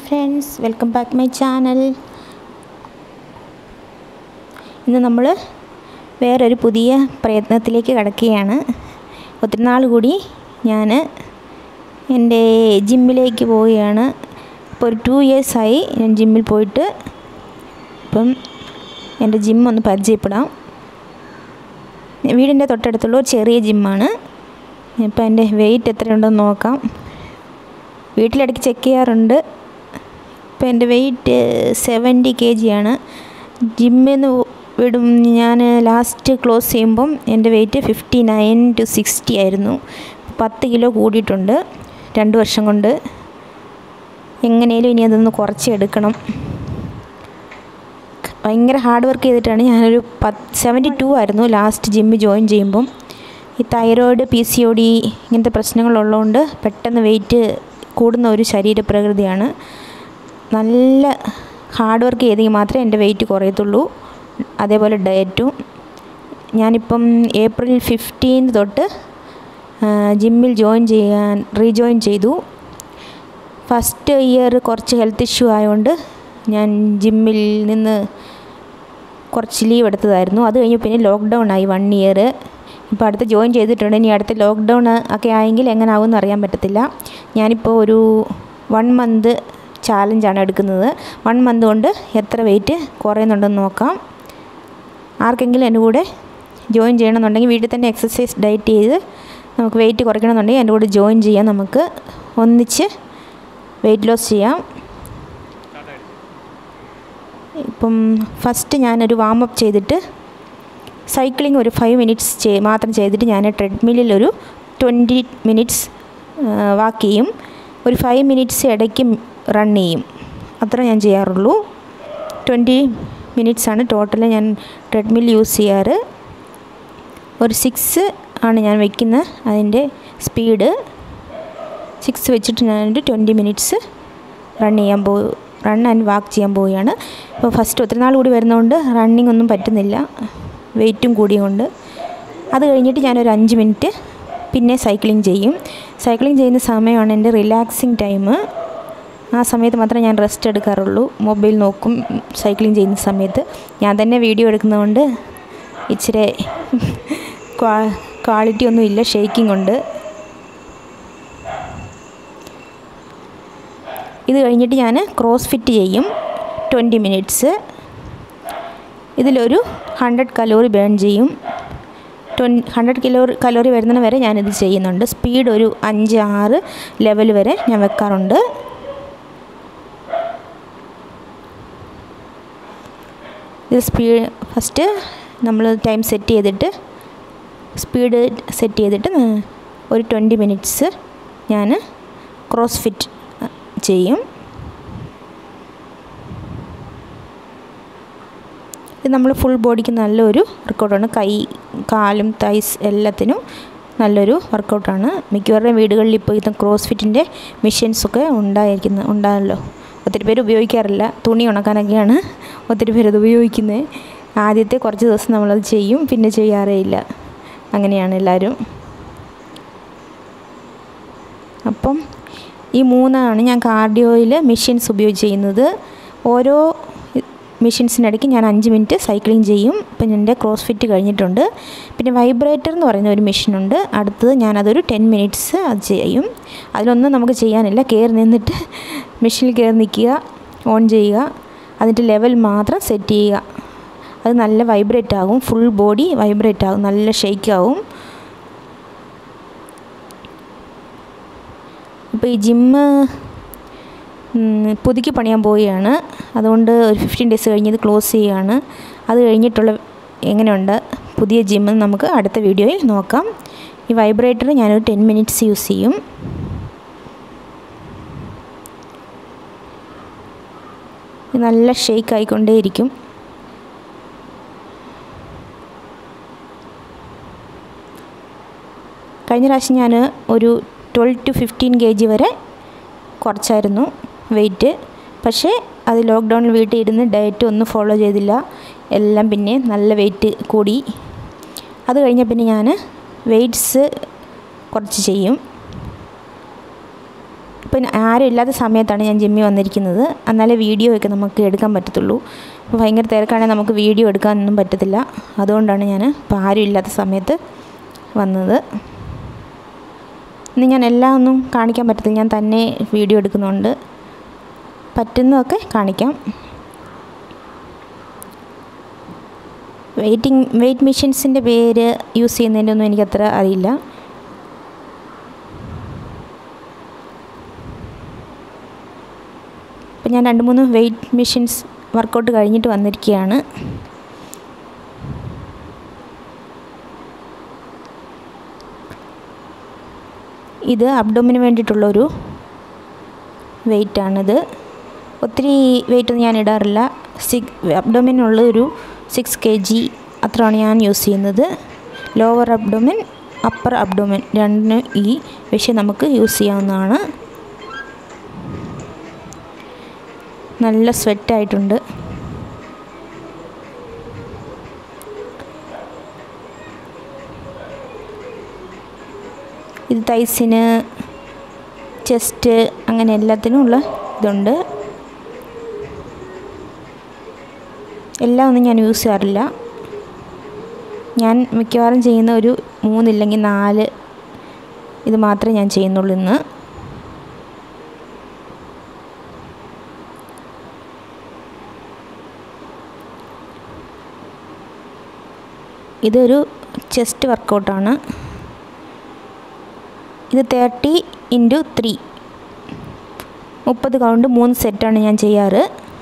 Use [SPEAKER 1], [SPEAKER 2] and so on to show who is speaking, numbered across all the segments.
[SPEAKER 1] friends welcome back my channel ഇന്ന് നമ്മൾ വേറൊരു പുതിയ പ്രയത്നത്തിലേക്ക് കടക്കുകയാണ് ഒത്തിരി നാൾ കൂടി ഞാൻ എൻ്റെ ജിമ്മിലേക്ക് പോവുകയാണ് ഇപ്പോൾ ഒരു ടു ഇയേഴ്സായി ഞാൻ ജിമ്മിൽ പോയിട്ട് ഇപ്പം എൻ്റെ ജിം ഒന്ന് പരിചയപ്പെടാം വീടിൻ്റെ തൊട്ടടുത്തുള്ള ഒരു ചെറിയ ജിമ്മാണ് ഇപ്പം എൻ്റെ വെയിറ്റ് എത്രയുണ്ടെന്ന് നോക്കാം വീട്ടിലിടയ്ക്ക് ചെക്ക് ചെയ്യാറുണ്ട് ഇപ്പം എൻ്റെ വെയിറ്റ് സെവൻറ്റി കെ ജിയാണ് ജിമ്മിൽ നിന്ന് വിടും ഞാൻ ലാസ്റ്റ് ക്ലോസ് ചെയ്യുമ്പം എൻ്റെ weight fifty nine to sixty ആയിരുന്നു പത്ത് കിലോ കൂടിയിട്ടുണ്ട് രണ്ട് വർഷം കൊണ്ട് എങ്ങനെയും ഇനി അതൊന്ന് കുറച്ചെടുക്കണം ഭയങ്കര ഹാർഡ് വർക്ക് ചെയ്തിട്ടാണ് ഞാനൊരു പത്ത് സെവൻറ്റി ടു ആയിരുന്നു ലാസ്റ്റ് ജിമ്മിൽ ജോയിൻ ചെയ്യുമ്പം ഈ thyroid P C O D ഇങ്ങനത്തെ പ്രശ്നങ്ങളുള്ളതുകൊണ്ട് പെട്ടെന്ന് വെയിറ്റ് കൂടുന്ന ഒരു ശരീരപ്രകൃതിയാണ് നല്ല ഹാർഡ് വർക്ക് ചെയ്തെങ്കിൽ മാത്രമേ എൻ്റെ വെയിറ്റ് കുറയത്തുള്ളൂ അതേപോലെ ഡയറ്റും ഞാനിപ്പം ഏപ്രിൽ ഫിഫ്റ്റീൻ തൊട്ട് ജിമ്മിൽ ജോയിൻ ചെയ്യാൻ റീജോയിൻ ചെയ്തു ഫസ്റ്റ് ഇയർ കുറച്ച് ഹെൽത്ത് ഇഷ്യൂ ആയതുകൊണ്ട് ഞാൻ ജിമ്മിൽ നിന്ന് കുറച്ച് ലീവ് എടുത്തതായിരുന്നു അത് കഴിഞ്ഞ് പിന്നെ ലോക്ക്ഡൗൺ ആയി വൺ ഇയർ ഇപ്പോൾ അടുത്ത് ജോയിൻ ചെയ്തിട്ടുണ്ട് ഇനി അടുത്ത ലോക്ക്ഡൗൺ ഒക്കെ ആയെങ്കിൽ എങ്ങനെ ആവുമെന്ന് അറിയാൻ പറ്റത്തില്ല ഞാനിപ്പോൾ ഒരു വൺ മന്ത് ചാലഞ്ചാണ് എടുക്കുന്നത് വൺ മന്ത് കൊണ്ട് എത്ര വെയിറ്റ് കുറയുന്നുണ്ടെന്ന് നോക്കാം ആർക്കെങ്കിലും എൻ്റെ കൂടെ ജോയിൻ ചെയ്യണമെന്നുണ്ടെങ്കിൽ വീട്ടിൽ തന്നെ എക്സസൈസ് ഡയറ്റ് ചെയ്ത് നമുക്ക് വെയിറ്റ് കുറയ്ക്കണമെന്നുണ്ടെങ്കിൽ എൻ്റെ കൂടെ ജോയിൻ ചെയ്യാം നമുക്ക് ഒന്നിച്ച് വെയിറ്റ് ലോസ് ചെയ്യാം ഇപ്പം ഫസ്റ്റ് ഞാനൊരു വാം അപ്പ് ചെയ്തിട്ട് സൈക്ലിംഗ് ഒരു ഫൈവ് മിനിറ്റ്സ് ചെയ് മാത്രം ചെയ്തിട്ട് ഞാൻ ട്രെഡ്മില്ലിൽ ഒരു ട്വൻറ്റി മിനിറ്റ്സ് വാക്ക് ചെയ്യും ഒരു ഫൈവ് മിനിറ്റ്സ് ഇടയ്ക്ക് റൺ ചെയ്യും അത്ര ഞാൻ ചെയ്യാറുള്ളൂ ട്വൻറ്റി മിനിറ്റ്സാണ് ടോട്ടൽ ഞാൻ ട്രെഡ്മിൽ യൂസ് ചെയ്യാറ് ഒരു സിക്സ് ആണ് ഞാൻ വയ്ക്കുന്നത് അതിൻ്റെ സ്പീഡ് സിക്സ് വെച്ചിട്ട് ഞാനൊരു ട്വൻറ്റി മിനിറ്റ്സ് റൺ ചെയ്യാൻ പോ റൺ ആൻഡ് വാക്ക് ചെയ്യാൻ പോവുകയാണ് ഇപ്പോൾ ഫസ്റ്റ് ഒത്തിരി നാൾ കൂടി വരുന്നതുകൊണ്ട് റണ്ണിങ് ഒന്നും പറ്റുന്നില്ല വെയിറ്റും കൂടിയുകൊണ്ട് അത് കഴിഞ്ഞിട്ട് ഞാനൊരു അഞ്ച് മിനിറ്റ് പിന്നെ സൈക്ലിംഗ് ചെയ്യും സൈക്ലിംഗ് ചെയ്യുന്ന സമയമാണ് എൻ്റെ റിലാക്സിങ് ടൈം ആ സമയത്ത് മാത്രമേ ഞാൻ റെസ്റ്റ് എടുക്കാറുള്ളൂ മൊബൈൽ നോക്കും സൈക്ലിംഗ് ചെയ്യുന്ന സമയത്ത് ഞാൻ തന്നെ വീഡിയോ എടുക്കുന്നതുകൊണ്ട് ഇച്ചിരി ക്വാളിറ്റി ഒന്നും ഇല്ല ഷേക്കിംഗ് ഉണ്ട് ഇത് കഴിഞ്ഞിട്ട് ഞാൻ ക്രോസ് ഫിറ്റ് ചെയ്യും ട്വൻറ്റി മിനിറ്റ്സ് ഇതിലൊരു ഹൺഡ്രഡ് കലോറി ബേൺ ചെയ്യും ട്വൻ ഹൺഡ്രഡ് കിലോ കലോറി വരുന്നതിന് വരെ ഞാനിത് ചെയ്യുന്നുണ്ട് സ്പീഡ് ഒരു അഞ്ച് ആറ് ലെവൽ വരെ ഞാൻ വെക്കാറുണ്ട് ഇത് സ്പീഡ് ഫസ്റ്റ് നമ്മൾ ടൈം സെറ്റ് ചെയ്തിട്ട് സ്പീഡ് സെറ്റ് ചെയ്തിട്ട് ഒരു ട്വൻറ്റി മിനിറ്റ്സ് ഞാൻ ക്രോസ് ഫിറ്റ് ചെയ്യും ഇത് നമ്മൾ ഫുൾ ബോഡിക്ക് നല്ലൊരു വർക്കൗട്ടാണ് കൈ കാലും തൈസ് എല്ലാത്തിനും നല്ലൊരു വർക്കൗട്ടാണ് മിക്കവാറും വീടുകളിൽ ഇപ്പോൾ ഇത് ക്രോസ് ഫിറ്റിൻ്റെ മെഷീൻസൊക്കെ ഉണ്ടായിരിക്കുന്ന ഉണ്ടാകല്ലോ ഒത്തിരി പേര് ഉപയോഗിക്കാറില്ല തുണി ഉണക്കാനൊക്കെയാണ് ഒത്തിരി പേര് അത് ഉപയോഗിക്കുന്നത് ആദ്യത്തെ കുറച്ച് ദിവസം നമ്മളത് ചെയ്യും പിന്നെ ചെയ്യാറേ ഇല്ല അങ്ങനെയാണ് എല്ലാവരും അപ്പം ഈ മൂന്നാണ് ഞാൻ കാർഡിയോയിൽ മെഷീൻസ് ഉപയോഗിച്ച് ചെയ്യുന്നത് ഓരോ മെഷീൻസിനിടയ്ക്ക് ഞാൻ അഞ്ച് മിനിറ്റ് സൈക്ലിംഗ് ചെയ്യും ഇപ്പം എൻ്റെ ക്രോസ് ഫിറ്റ് കഴിഞ്ഞിട്ടുണ്ട് പിന്നെ വൈബ്രേറ്റർ എന്ന് പറയുന്ന ഒരു മെഷീനുണ്ട് അടുത്തത് ഞാനതൊരു ടെൻ മിനിറ്റ്സ് അത് ചെയ്യും അതിലൊന്നും നമുക്ക് ചെയ്യാനില്ല കയറി നിന്നിട്ട് മെഷീനിൽ കയറി നിൽക്കുക ഓൺ ചെയ്യുക അതിൻ്റെ ലെവൽ മാത്രം സെറ്റ് ചെയ്യുക അത് നല്ല വൈബ്രേറ്റ് ആകും ഫുൾ ബോഡി വൈബ്രേറ്റ് ആകും നല്ല ഷെയ്ക്ക് ആകും ഇപ്പോൾ ഈ ജിമ്മ് പുതുക്കി പണിയാൻ പോവുകയാണ് അതുകൊണ്ട് ഒരു ഫിഫ്റ്റീൻ ഡേയ്സ് കഴിഞ്ഞ് ഇത് ക്ലോസ് ചെയ്യുകയാണ് അത് കഴിഞ്ഞിട്ടുള്ള എങ്ങനെയുണ്ട് പുതിയ ജിമ്മ് നമുക്ക് അടുത്ത വീഡിയോയിൽ നോക്കാം ഈ വൈബ്രേറ്റർ ഞാനൊരു ടെൻ മിനിറ്റ്സ് യൂസ് ചെയ്യും നല്ല ഷെയ്ക്ക് ആയിക്കൊണ്ടേയിരിക്കും കഴിഞ്ഞ പ്രാവശ്യം ഞാൻ ഒരു twelve to fifteen K G വരെ കുറച്ചായിരുന്നു വെയിറ്റ് പക്ഷേ അത് ലോക്ക്ഡൗണിൽ വീട്ടിൽ ഇരുന്ന് ഡയറ്റ് ഒന്നും ഫോളോ ചെയ്തില്ല എല്ലാം പിന്നെ നല്ല വെയിറ്റ് കൂടി അത് കഴിഞ്ഞ പിന്നെ ഞാൻ വെയ്റ്റ്സ് കുറച്ച് ചെയ്യും ഇപ്പം ആരും ഇല്ലാത്ത സമയത്താണ് ഞാൻ ജിമ്മിൽ വന്നിരിക്കുന്നത് എന്നാലേ വീഡിയോ ഒക്കെ നമുക്ക് എടുക്കാൻ പറ്റത്തുള്ളൂ അപ്പോൾ ഭയങ്കര തിരക്കാണെങ്കിൽ നമുക്ക് വീഡിയോ എടുക്കാനൊന്നും പറ്റത്തില്ല അതുകൊണ്ടാണ് ഞാൻ ഇപ്പോൾ ആരും ഇല്ലാത്ത സമയത്ത് വന്നത് ഇന്ന് ഞാൻ എല്ലാം ഒന്നും കാണിക്കാൻ പറ്റത്തില്ല ഞാൻ തന്നെ വീഡിയോ എടുക്കുന്നുണ്ട് പറ്റുന്നതൊക്കെ കാണിക്കാം വെയിറ്റിംഗ് വെയിറ്റ് മെഷീൻസിൻ്റെ പേര് യൂസ് ചെയ്യുന്നതിൻ്റെ ഒന്നും എനിക്കത്ര അറിയില്ല ഇപ്പം ഞാൻ രണ്ട് മൂന്ന് വെയിറ്റ് മെഷീൻസ് വർക്കൗട്ട് കഴിഞ്ഞിട്ട് വന്നിരിക്കുകയാണ് ഇത് അബ്ഡോമിന് വേണ്ടിയിട്ടുള്ളൊരു വെയിറ്റാണിത് ഒത്തിരി വെയിറ്റൊന്നും ഞാൻ ഇടാറില്ല സിക് അബ്ഡോമിനുള്ള ഒരു സിക്സ് കെ ജി അത്രയാണ് ഞാൻ യൂസ് ചെയ്യുന്നത് ലോവർ അബ്ഡോമിൻ അപ്പർ അബ്ഡോമിൻ രണ്ടിനും ഈ വിഷയം നമുക്ക് യൂസ് ചെയ്യാവുന്നതാണ് നല്ല സ്വെറ്റായിട്ടുണ്ട് ഇത് തൈസിന് ചെസ്റ്റ് അങ്ങനെ എല്ലാത്തിനും ഉള്ള ഇതുണ്ട് എല്ലാം ഒന്നും ഞാൻ യൂസ് ചെയ്യാറില്ല ഞാൻ മിക്കവാറും ചെയ്യുന്ന ഒരു മൂന്നില്ലെങ്കിൽ നാല് ഇത് മാത്രമേ ഞാൻ ചെയ്യുന്നുള്ളൂ ഇന്ന് ഇതൊരു ചെസ്റ്റ് വർക്കൗട്ടാണ് ഇത് തേർട്ടി ഇൻറ്റു ത്രീ മുപ്പത് കൗണ്ട് മൂന്ന് സെറ്റാണ് ഞാൻ ചെയ്യാറ്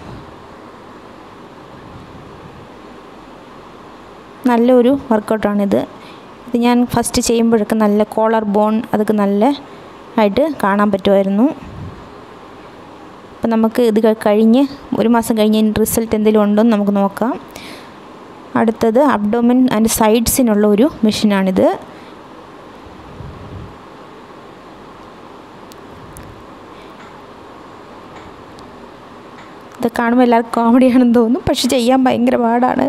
[SPEAKER 1] നല്ലൊരു വർക്കൗട്ടാണിത് ഇത് ഞാൻ ഫസ്റ്റ് ചെയ്യുമ്പോഴൊക്കെ നല്ല കോളർ ബോൺ അതൊക്കെ നല്ല ആയിട്ട് കാണാൻ പറ്റുമായിരുന്നു അപ്പം നമുക്ക് ഇത് കഴിഞ്ഞ് ഒരു മാസം കഴിഞ്ഞ് റിസൾട്ട് എന്തെങ്കിലും ഉണ്ടോ എന്ന് നമുക്ക് നോക്കാം അടുത്തത് അബ്ഡോമൻ ആൻഡ് സൈഡ്സിനുള്ള ഒരു മെഷീനാണിത് ഇത് കാണുമ്പോൾ എല്ലാവർക്കും കോമഡിയാണെന്ന് തോന്നും പക്ഷെ ചെയ്യാൻ ഭയങ്കര പാടാണ്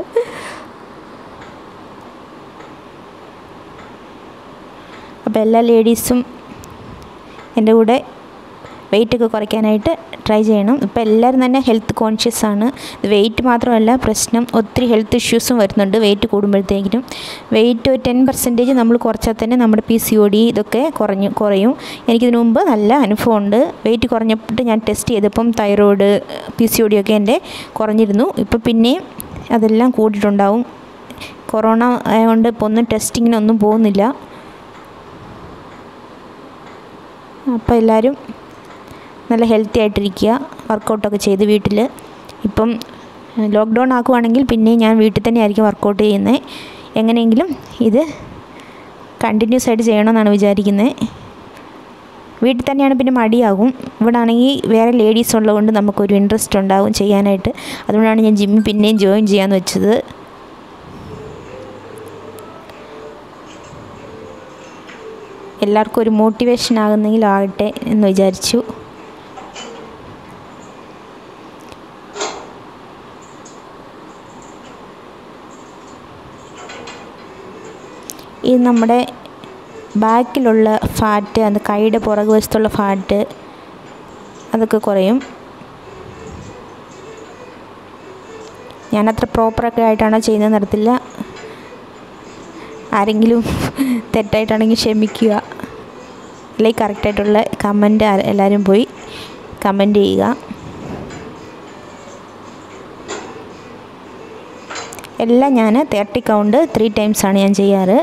[SPEAKER 1] അപ്പോൾ എല്ലാ ലേഡീസും എൻ്റെ കൂടെ വെയിറ്റൊക്കെ കുറയ്ക്കാനായിട്ട് ട്രൈ ചെയ്യണം ഇപ്പോൾ എല്ലാവരും തന്നെ ഹെൽത്ത് കോൺഷ്യസ് ആണ് വെയിറ്റ് മാത്രമല്ല പ്രശ്നം ഒത്തിരി ഹെൽത്ത് ഇഷ്യൂസും വരുന്നുണ്ട് വെയിറ്റ് കൂടുമ്പോഴത്തേക്കിനും വെയിറ്റ് ഒരു ടെൻ പെർസെൻറ്റേജ് നമ്മൾ കുറച്ചാൽ തന്നെ നമ്മുടെ പി സി ഒ ഡി ഇതൊക്കെ കുറഞ്ഞു കുറയും എനിക്കിതിനു മുമ്പ് നല്ല അനുഭവമുണ്ട് വെയിറ്റ് കുറഞ്ഞപ്പോൾ ഞാൻ ടെസ്റ്റ് ചെയ്തപ്പം thyroid P C O D ഒക്കെ എൻ്റെ കുറഞ്ഞിരുന്നു ഇപ്പോൾ പിന്നെയും അതെല്ലാം കൂടിയിട്ടുണ്ടാവും കൊറോണ ആയതുകൊണ്ട് ഇപ്പോൾ ഒന്നും ടെസ്റ്റിങ്ങിനൊന്നും പോകുന്നില്ല അപ്പോൾ എല്ലാവരും നല്ല ഹെൽത്തി ആയിട്ടിരിക്കുക വർക്കൗട്ടൊക്കെ ചെയ്ത് വീട്ടിൽ ഇപ്പം ലോക്ക്ഡൗൺ ആക്കുവാണെങ്കിൽ പിന്നെയും ഞാൻ വീട്ടിൽ തന്നെ ആയിരിക്കും വർക്കൗട്ട് ചെയ്യുന്നത് എങ്ങനെയെങ്കിലും ഇത് കണ്ടിന്യൂസ് ആയിട്ട് ചെയ്യണമെന്നാണ് വിചാരിക്കുന്നത് വീട്ടിൽ തന്നെയാണ് പിന്നെ മടിയാകും ഇവിടെ ആണെങ്കിൽ വേറെ ലേഡീസ് ഉള്ളതുകൊണ്ട് നമുക്കൊരു ഇൻട്രസ്റ്റ് ഉണ്ടാകും ചെയ്യാനായിട്ട് അതുകൊണ്ടാണ് ഞാൻ ജിമ്മിൽ പിന്നെയും ജോയിൻ ചെയ്യാമെന്ന് വെച്ചത് എല്ലാവർക്കും ഒരു മോട്ടിവേഷൻ ആകുന്നെങ്കിൽ ആകട്ടെ എന്ന് വിചാരിച്ചു ഇത് നമ്മുടെ ബാക്കിലുള്ള ഫാറ്റ് അത് കൈയുടെ പുറകു വശത്തുള്ള ഫാറ്റ് അതൊക്കെ കുറയും ഞാനത്ര പ്രോപ്പറൊക്കെ ആയിട്ടാണോ ചെയ്യുന്നത് നടത്തില്ല ആരെങ്കിലും തെറ്റായിട്ടാണെങ്കിൽ ക്ഷമിക്കുക അല്ലെങ്കിൽ കറക്റ്റായിട്ടുള്ള കമൻറ്റ് എല്ലാവരും പോയി കമൻറ്റ് ചെയ്യുക എല്ലാം ഞാൻ തേർട്ടി കൗണ്ട് ത്രീ ടൈംസാണ് ഞാൻ ചെയ്യാറ്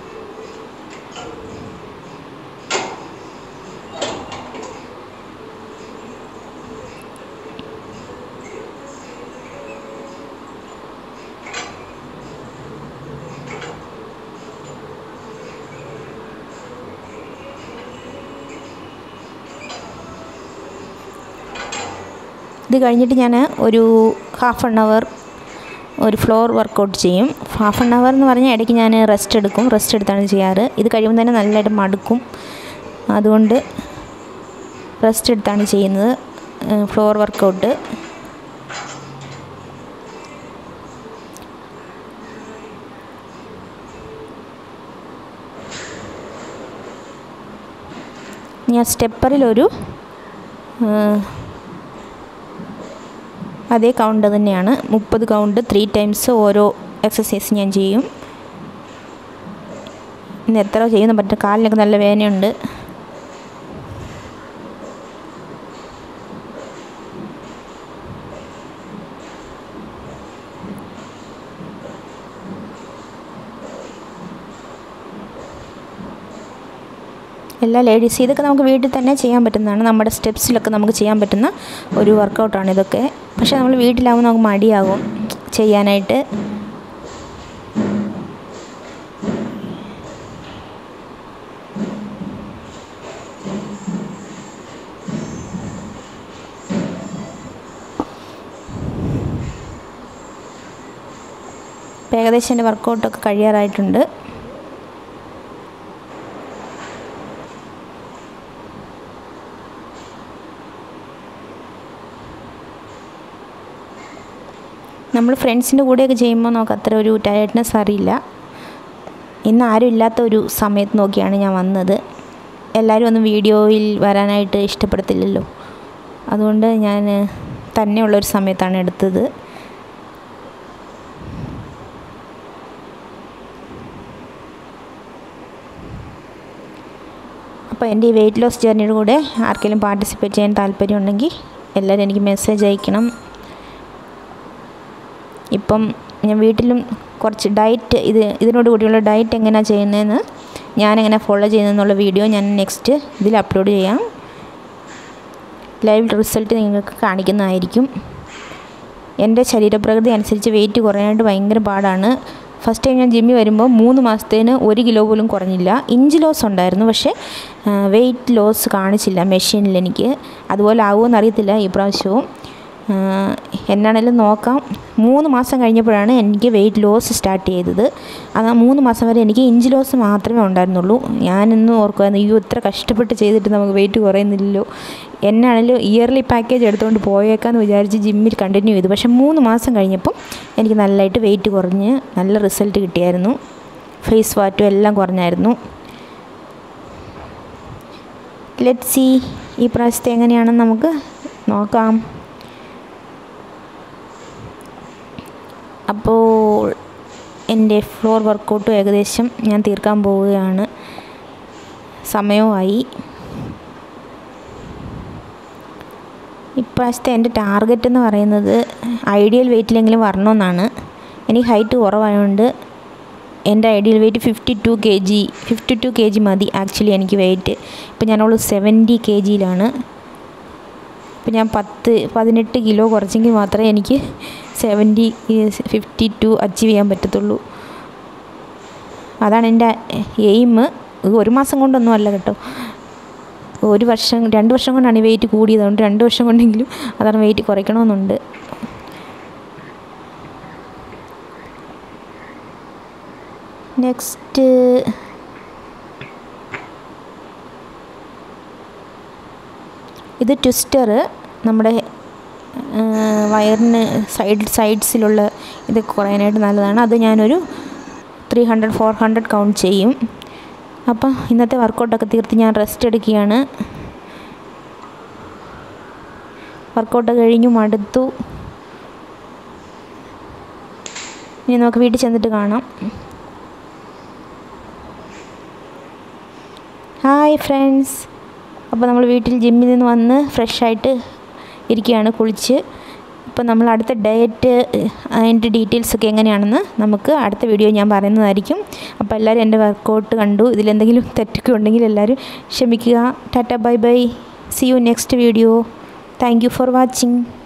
[SPEAKER 1] ഇത് കഴിഞ്ഞിട്ട് ഞാൻ ഒരു ഹാഫ് ആൻ അവർ ഒരു ഫ്ലോർ വർക്കൗട്ട് ചെയ്യും ഹാഫ് ആൻ അവർ എന്ന് പറഞ്ഞാൽ ഇടയ്ക്ക് ഞാൻ റെസ്റ്റ് എടുക്കും റെസ്റ്റ് എടുത്താണ് ചെയ്യാറ് ഇത് കഴിയുമ്പോൾ തന്നെ നല്ലതായിട്ട് മടുക്കും അതുകൊണ്ട് റെസ്റ്റ് എടുത്താണ് ചെയ്യുന്നത് ഫ്ലോർ വർക്കൗട്ട് ഞാൻ സ്റ്റെപ്പറിലൊരു അതേ കൗണ്ട് തന്നെയാണ് മുപ്പത് കൗണ്ട് ത്രീ ടൈംസ് ഓരോ എക്സസൈസ് ഞാൻ ചെയ്യും ഇന്ന് എത്ര ചെയ്യുന്ന പറ്റും കാലിനൊക്കെ നല്ല വേദനയുണ്ട് എല്ലാ ലേഡീസ് ഇതൊക്കെ നമുക്ക് വീട്ടിൽ തന്നെ ചെയ്യാൻ പറ്റുന്നതാണ് നമ്മുടെ സ്റ്റെപ്സിലൊക്കെ നമുക്ക് ചെയ്യാൻ പറ്റുന്ന ഒരു വർക്കൗട്ടാണ് ഇതൊക്കെ പക്ഷേ നമ്മൾ വീട്ടിലാവുമ്പോൾ നമുക്ക് മടിയാകും ചെയ്യാനായിട്ട് ഇപ്പം ഏകദേശം എൻ്റെ വർക്കൗട്ടൊക്കെ കഴിയാറായിട്ടുണ്ട് നമ്മൾ ഫ്രണ്ട്സിൻ്റെ കൂടെയൊക്കെ ചെയ്യുമ്പോൾ നമുക്ക് അത്ര ഒരു ടയർഡ്നെസ് അറിയില്ല ഇന്ന് ആരും ഇല്ലാത്ത ഒരു സമയത്ത് നോക്കിയാണ് ഞാൻ വന്നത് എല്ലാവരും ഒന്നും വീഡിയോയിൽ വരാനായിട്ട് ഇഷ്ടപ്പെടത്തില്ലല്ലോ അതുകൊണ്ട് ഞാൻ തന്നെയുള്ളൊരു സമയത്താണ് എടുത്തത് അപ്പോൾ എൻ്റെ ഈ വെയിറ്റ് ലോസ് ജേർണിയുടെ കൂടെ ആർക്കെങ്കിലും പാർട്ടിസിപ്പേറ്റ് ചെയ്യാൻ താല്പര്യമുണ്ടെങ്കിൽ എല്ലാവരും എനിക്ക് മെസ്സേജ് അയക്കണം ഇപ്പം ഞാൻ വീട്ടിലും കുറച്ച് ഡയറ്റ് ഇത് ഇതിനോട് കൂടിയുള്ള ഡയറ്റ് എങ്ങനെയാണ് ചെയ്യുന്നതെന്ന് ഞാനെങ്ങനെ ഫോളോ ചെയ്യുന്നതെന്നുള്ള വീഡിയോ ഞാൻ നെക്സ്റ്റ് ഇതിൽ അപ്ലോഡ് ചെയ്യാം ലൈവ് റിസൾട്ട് നിങ്ങൾക്ക് കാണിക്കുന്നതായിരിക്കും എൻ്റെ ശരീരപ്രകൃതി അനുസരിച്ച് വെയിറ്റ് കുറയാനായിട്ട് ഭയങ്കര പാടാണ് ഫസ്റ്റ് ടൈം ഞാൻ ജിമ്മിൽ വരുമ്പോൾ മൂന്ന് മാസത്തേന് ഒരു കിലോ പോലും കുറഞ്ഞില്ല ഇഞ്ച് ലോസ് ഉണ്ടായിരുന്നു പക്ഷേ വെയിറ്റ് ലോസ് കാണിച്ചില്ല മെഷീനിൽ എനിക്ക് അതുപോലെ ആവുമെന്ന് അറിയത്തില്ല ഈ പ്രാവശ്യവും എന്നാണേലും നോക്കാം മൂന്ന് മാസം കഴിഞ്ഞപ്പോഴാണ് എനിക്ക് വെയിറ്റ് ലോസ് സ്റ്റാർട്ട് ചെയ്തത് അത് ആ മൂന്ന് മാസം വരെ എനിക്ക് ഇഞ്ച് ലോസ് മാത്രമേ ഉണ്ടായിരുന്നുള്ളൂ ഞാനിന്ന് ഓർക്കുമായിരുന്നു അയ്യോ ഇത്ര കഷ്ടപ്പെട്ട് ചെയ്തിട്ട് നമുക്ക് വെയിറ്റ് കുറയുന്നില്ലല്ലോ എന്നാണേലും ഇയർലി പാക്കേജ് എടുത്തുകൊണ്ട് പോയേക്കാന്ന് വിചാരിച്ച് ജിമ്മിൽ കണ്ടിന്യൂ ചെയ്തു പക്ഷേ മൂന്ന് മാസം കഴിഞ്ഞപ്പം എനിക്ക് നല്ലതായിട്ട് വെയിറ്റ് കുറഞ്ഞ് നല്ല റിസൾട്ട് കിട്ടിയായിരുന്നു ഫേസ് വാറ്റും എല്ലാം കുറഞ്ഞായിരുന്നു ലെറ്റ് സി ഈ പ്രാവശ്യത്തെ എങ്ങനെയാണെന്ന് നമുക്ക് നോക്കാം അപ്പോൾ എൻ്റെ ഫ്ലോർ വർക്കൗട്ടും ഏകദേശം ഞാൻ തീർക്കാൻ പോവുകയാണ് സമയവുമായി ഇപ്രാവശ്യത്തെ എൻ്റെ ടാർഗറ്റ് എന്ന് പറയുന്നത് ഐഡിയൽ വെയിറ്റിലെങ്കിലും വരണമെന്നാണ് എനിക്ക് ഹൈറ്റ് കുറവായതുകൊണ്ട് എൻ്റെ ideal weight fifty two K G fifty two K G മതി ആക്ച്വലി എനിക്ക് വെയിറ്റ് ഇപ്പം ഞാനുള്ളൂ സെവൻറ്റി കെ ജിയിലാണ് ഇപ്പം ഞാൻ പത്ത് പതിനെട്ട് കിലോ കുറച്ചെങ്കിൽ മാത്രമേ എനിക്ക് സെവൻറ്റി ഫിഫ്റ്റി ടു അച്ചീവ് ചെയ്യാൻ പറ്റത്തുള്ളൂ അതാണ് എൻ്റെ എയിം ഒരു മാസം കൊണ്ടൊന്നും അല്ല കേട്ടോ ഒരു വർഷം രണ്ട് വർഷം കൊണ്ടാണ് ഈ വെയിറ്റ് കൂടിയത് അതുകൊണ്ട് രണ്ട് വർഷം കൊണ്ടെങ്കിലും അതാണ് വെയിറ്റ് കുറയ്ക്കണമെന്നുണ്ട് നെക്സ്റ്റ് ഇത് ട്വിസ്റ്റർ നമ്മുടെ വയറിന് സൈഡ് സൈഡ്സിലുള്ള ഇത് കുറയാനായിട്ട് നല്ലതാണ് അത് ഞാനൊരു three hundred four hundred count ചെയ്യും അപ്പം ഇന്നത്തെ വർക്കൗട്ടൊക്കെ തീർത്ത് ഞാൻ റെസ്റ്റ് എടുക്കുകയാണ് വർക്കൗട്ട് കഴിഞ്ഞു മടുത്തു ഇനി നമുക്ക് വീട്ടിൽ ചെന്നിട്ട് കാണാം ഹായ് ഫ്രണ്ട്സ് അപ്പോൾ നമ്മൾ വീട്ടിൽ ജിമ്മിൽ നിന്ന് വന്ന് ഫ്രഷായിട്ട് ഇരിക്കുകയാണ് കുളിച്ച് ഇപ്പോൾ നമ്മൾ അടുത്ത ഡയറ്റ് അതിൻ്റെ ഡീറ്റെയിൽസൊക്കെ എങ്ങനെയാണെന്ന് നമുക്ക് അടുത്ത വീഡിയോ ഞാൻ പറയുന്നതായിരിക്കും അപ്പോൾ എല്ലാവരും എൻ്റെ വർക്കൗട്ട് കണ്ടു ഇതിലെന്തെങ്കിലും തെറ്റൊക്കെ ഉണ്ടെങ്കിൽ എല്ലാവരും ക്ഷമിക്കുക tata bye bye see you next video thank you for watching